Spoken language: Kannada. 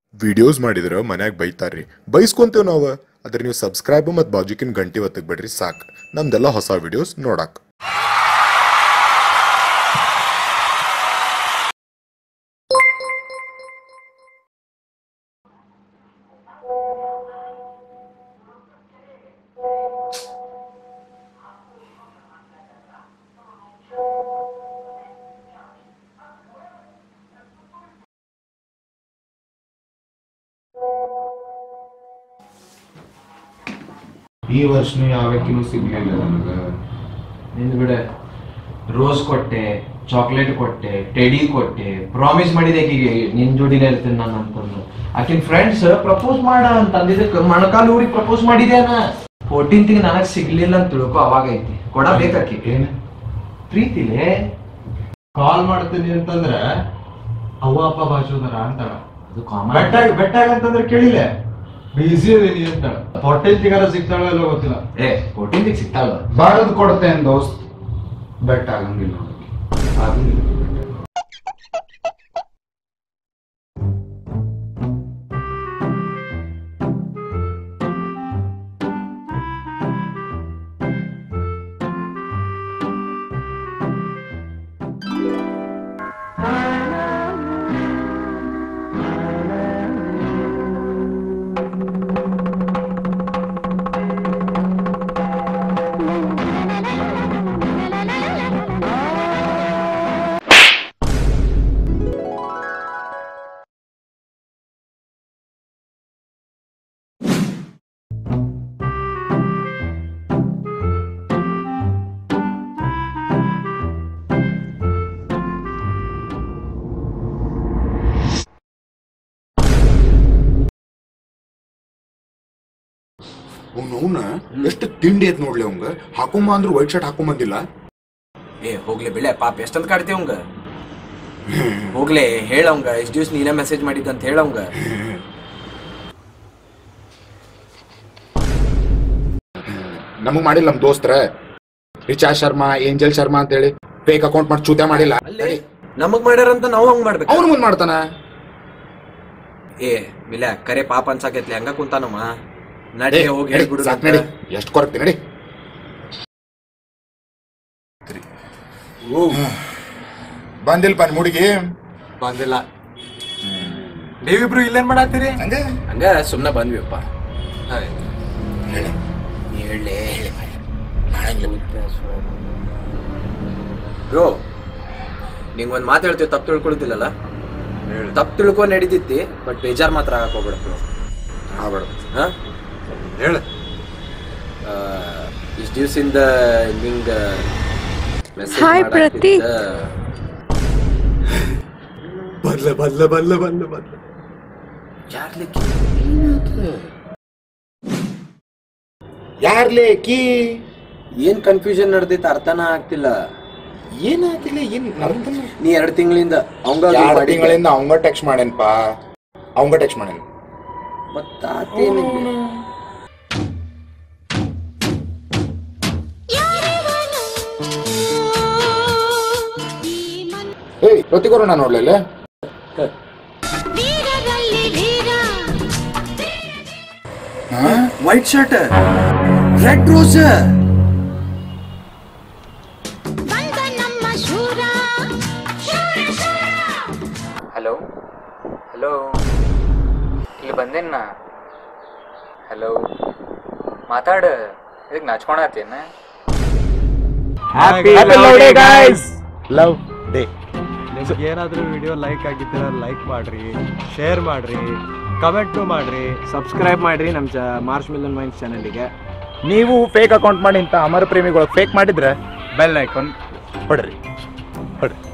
ವಿಡಿಯೋಸ್ ಮಾಡಿದ್ರೆ ಮನ್ಯಾಗ ಬೈತಾರ್ರಿ ಬೈಸ್ಕೊಂತೇವ್ ನಾವು ಅದ್ರ ನೀವು ಸಬ್ಸ್ಕ್ರೈಬ್ ಮತ್ತು ಬಾಜುಕಿನ ಗಂಟೆ ಒತ್ತಕ್ ಬಿಡ್ರಿ ಸಾಕು ನಮ್ದೆಲ್ಲ ಹೊಸ ವಿಡಿಯೋಸ್ ನೋಡಾಕ್ ಈ ವರ್ಷನೂ ಯಾವಕ್ಕಿನೂ ಸಿಗ್ಲಿಲ್ಲ ನನಗೆ ನಿಂದು ಬಿಡ ರೋಸ್ ಕೊಟ್ಟೆ ಚಾಕ್ಲೇಟ್ ಕೊಟ್ಟೆ ಟೆಡಿ ಕೊಟ್ಟೆ ಪ್ರಾಮಿಸ್ ಮಾಡಿದೆ ಆಕಿಗೆ ನಿನ್ ಜೋಡಿನೇ ಇರ್ತೀನಿ ನಾನು ಅಂತಂದು ಆಕಿನ ಫ್ರೆಂಡ್ಸ್ ಪ್ರಪೋಸ್ ಮಾಡ ಅಂತ ಅಂದಿದ್ದಕ್ಕೆ ಮೊಣಕಾಲು ಊರಿಗೆ ಪ್ರಪೋಸ್ ಮಾಡಿದ್ಯಾನ ಫೋರ್ಟೀನ್ತಿಗೆ ನನಗ್ ಸಿಗ್ಲಿಲ್ಲ ಅಂತ ತಿಳ್ಕೊ ಅವಾಗ ಐತಿ ಕೊಡಬೇಕಾಕಿ ಏನು ಪ್ರೀತಿಲೇ ಕಾಲ್ ಮಾಡ್ತೀನಿ ಅಂತಂದ್ರ ಅವ್ವ ಅಪ್ಪ ಬಾಜುದಾರ ಅಂತಾಳ ಅದು ಕಾಮನ್ ಬೆಟ್ಟಾಗ ಬೆಟ್ಟಾಗ ಅಂತಂದ್ರೆ ಕೇಳಿಲ್ಲ ಬಿಸಿ ಅದೀನಿ ಅಂತಾಳ ಹೊಟ್ಟೆ ತಿಗಾರ ಸಿಗ್ತಾಳ ಇಲ್ಲ ಗೊತ್ತಿಲ್ಲ ಏ ಫೋರ್ಟೀನ್ತಿಗೆ ಸಿಗ್ತಾಳ ಬಾರದು ಕೊಡ್ತೇನೆ ದೋಸ್ತ್ ಬೆಟ್ಟ ಆಗಂಗಿಲ್ಲ ನೋಡಕ್ಕೆ. ಆಗಂಗಿಲ್ಲ ಅವ್ನ ಎಷ್ಟು ತಿಂಡಿ ಐತ್ ನೋಡ್ಲಿ ಅವಂಗ ಹಾಕೊಂಬ ಅಂದ್ರು ವೈಟ್ ಶರ್ಟ್ ಹಾಕೊಂಬಂದಿಲ್ಲ ಏ ಹೋಗ್ಲಿ ಬಿಳೆ ಪಾಪ ಎಷ್ಟಂತ ಕಾಡ್ತಿ ಅವಂಗ ಹೋಗ್ಲೆ ಹೇಳ ಅವಂಗ ಎಷ್ಟ್ ದಿವ್ಸ ನೀನೇ ಮೆಸೇಜ್ ಮಾಡಿದ್ದ ಅಂತ ಹೇಳ ಅವಂಗ ನಮಗ್ ಮಾಡಿಲ್ಲ ನಮ್ ದೋಸ್ತರ ರಿಚಾ ಶರ್ಮಾ ಏಂಜಲ್ ಶರ್ಮಾ ಅಂತ ಹೇಳಿ ಫೇಕ್ ಅಕೌಂಟ್ ಮಾಡಿ ಚೂತೆ ಮಾಡಿಲ್ಲ ಅಲ್ಲಿ ನಮಗ್ ಮಾಡ್ಯಾರಂತ ನಾವು ಹಂಗ್ ಮಾಡ್ಬೇಕು ಅವ್ನು ಮುಂದ್ ಮಾಡ್ತಾನ ಏ ಬಿಲೆ ಕರೆ ಪಾಪ ಅನ್ಸಾಕೈತ್ಲಿ ಹಂಗ ಕುಂತಾನಮ್ಮ ನಡಿ ಹೋಗಿ ಹೇಳ್ಬಿಡು ಸಾಕ್ ನಡಿ ಎಷ್ಟು ಕೊರಕ್ತಿ ನಡಿ ಬಂದಿಲ್ಲ ಪನ್ ಮುಡಿಗೆ ಬಂದಿಲ್ಲ ನೀವಿಬ್ರು ಇಲ್ಲೇನ್ ಮಾಡತ್ತೀರಿ ಹಂಗ ಹಂಗ ಸುಮ್ನೆ ಬಂದ್ವಿಪ್ಪ ಹೇಳಿ ನೀ ಹೇಳಿ ಹೇಳಿ ಬ್ರೋ ನಿಂಗ್ ಒಂದ್ ಮಾತು ಹೇಳ್ತೀವಿ ತಪ್ಪು ತಿಳ್ಕೊಳ್ತಿಲ್ಲಲ್ಲ ತಪ್ಪು ತಿಳ್ಕೊ ನಡೀತಿತ್ತಿ ಬಟ್ ಬೇಜಾರ್ ಮಾತ್ರ ಆಗಕ್ ಹೋಗ್ಬೇಡ ಬ್ರೋ ಆಗ್ಬೇಡ ಹಾ ಹೇಳ ಇಷ್ಟ ದಿವ್ಸಿಂದ ನಿಂಗ message Hi, ಮಾಡಾಕ್ತಿದ್ದ- ಪ್ರತೀಕ್. ಬದ್ಲ ಬದ್ಲ ಬದ್ಲ ಬದ್ಲ ಬದ್ಲ ಯಾರ್ಲಿ ಯಾರ್ಲೇ ಕೀ ಏನ್ ಕನ್ಫ್ಯೂಷನ್ ನಡೆದೈತೆ ಅರ್ಥನ ಆಗ್ತಿಲ್ಲ ಏನಾಗಿಲ್ಲ ಏನ್ ಅರ್ಥನೇ ನೀ ಎರಡ್ ತಿಂಗಳಿಂದ ಅವಂಗ ಎರಡು ತಿಂಗಳಿಂದ ಅವಂಗ ಟೆಕ್ಸ್ಟ್ ಮಾಡೇನ್ಪ ಅವಂಗ ಟೆಕ್ಸ್ಟ್ ಮಾಡೇನ್ ಮತ್ತ ಆತೇನಿಲ್ಲ ಏಯ್ ಪ್ರತಿಕೋರೋಣ ನೋಡ್ಲಿಲ್ಲ white shirt red rose hello hello ಇಲ್ಲಿ ಬಂದೇನ ಹಲೋ ಮಾತಾಡ ಇದಕ್ಕೆ ನಾಚ್ಕೊಳತ್ತೇನ ಲವ್ ಡೇ ನಿಮ್ಗೆ ಏನಾದರೂ ವಿಡಿಯೋ ಲೈಕ್ ಆಗಿದ್ದೀರ ಲೈಕ್ ಮಾಡ್ರಿ ಶೇರ್ ಮಾಡ್ರಿ ಕಮೆಂಟು ಮಾಡ್ರಿ ಸಬ್ಸ್ಕ್ರೈಬ್ ಮಾಡ್ರಿ ನಮ್ಮ ಚ ಮಾರ್ಚ್ ಮಿಲನ್ ಮೈನ್ಸ್ ಚಾನಲಿಗೆ ನೀವು ಫೇಕ್ ಅಕೌಂಟ್ ಮಾಡಿ ಇಂಥ ಅಮರ ಪ್ರೇಮಿಗಳು ಫೇಕ್ ಮಾಡಿದ್ರೆ ಬೆಲ್ ಐಕಾನ್ ಹೊಡ್ರಿ ಹೊಡ್ರಿ